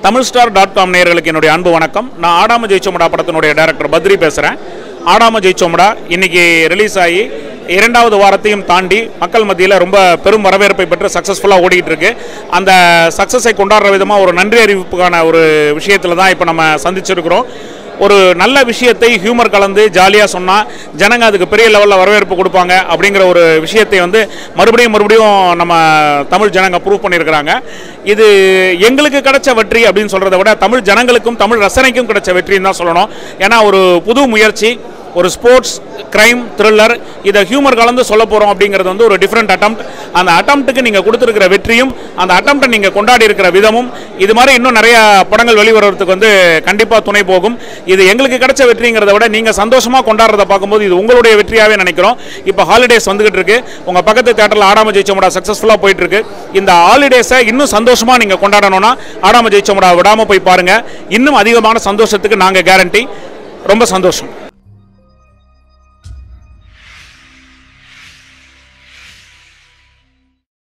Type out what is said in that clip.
Tamil star dot com நேயர்களுக்கு என்னுடைய அன்பு வணக்கம் நான் ஆடாம ஜெயிச்சோமடா படத்தினுடைய டைரக்டர் பத்ரி பேசுகிறேன் ஆடாம ஜெயிச்சோமடா இன்னைக்கு ரிலீஸ் ஆகி இரண்டாவது வாரத்தையும் தாண்டி மக்கள் மத்தியில் ரொம்ப பெரும் வரவேற்பை பெற்று சக்ஸஸ்ஃபுல்லாக ஓடிட்டு இருக்கு அந்த சக்ஸஸை கொண்டாடுற விதமாக ஒரு நன்றி அறிவிப்புக்கான ஒரு விஷயத்தில் தான் இப்போ நம்ம சந்திச்சிருக்கிறோம் ஒரு நல்ல விஷயத்தை ஹியூமர் கலந்து ஜாலியாக சொன்னால் ஜனங்க அதுக்கு பெரிய லெவலில் வரவேற்பு கொடுப்பாங்க அப்படிங்கிற ஒரு விஷயத்தை வந்து மறுபடியும் மறுபடியும் நம்ம தமிழ் ஜனங்க ப்ரூவ் பண்ணியிருக்கிறாங்க இது எங்களுக்கு கிடைச்ச வெற்றி அப்படின்னு சொல்கிறத விட தமிழ் ஜனங்களுக்கும் தமிழ் ரசனைக்கும் கிடைச்ச வெற்றின்னு தான் சொல்லணும் ஏன்னா ஒரு புது முயற்சி ஒரு ஸ்போர்ட்ஸ் கிரைம் த்ரில்லர் இதை ஹியூமர் கலந்து சொல்ல போகிறோம் அப்படிங்கிறது வந்து ஒரு டிஃப்ரெண்ட் அட்டம் அந்த அட்டம்ப்ட்டுக்கு நீங்கள் கொடுத்துருக்கிற வெற்றியும் அந்த அட்டம்ப்டை நீங்கள் கொண்டாடி இருக்கிற விதமும் இது மாதிரி இன்னும் நிறைய படங்கள் வெளிவரத்துக்கு வந்து கண்டிப்பாக துணை போகும் இது எங்களுக்கு கிடைச்ச வெற்றிங்கிறத விட நீங்கள் சந்தோஷமாக கொண்டாடுறத பார்க்கும்போது இது உங்களுடைய வெற்றியாகவே நினைக்கிறோம் இப்போ ஹாலிடேஸ் வந்துகிட்டு இருக்கு உங்கள் பக்கத்து தேட்டரில் ஆடாம ஜெயிச்சமுடா சக்ஸஸ்ஃபுல்லாக போயிட்டு இருக்கு இந்த ஹாலிடேஸை இன்னும் சந்தோஷமாக நீங்கள் கொண்டாடணும்னா ஆடாம ஜெயிச்சமுடா விடாமல் போய் பாருங்கள் இன்னும் அதிகமான சந்தோஷத்துக்கு நாங்கள் கேரண்டி ரொம்ப சந்தோஷம்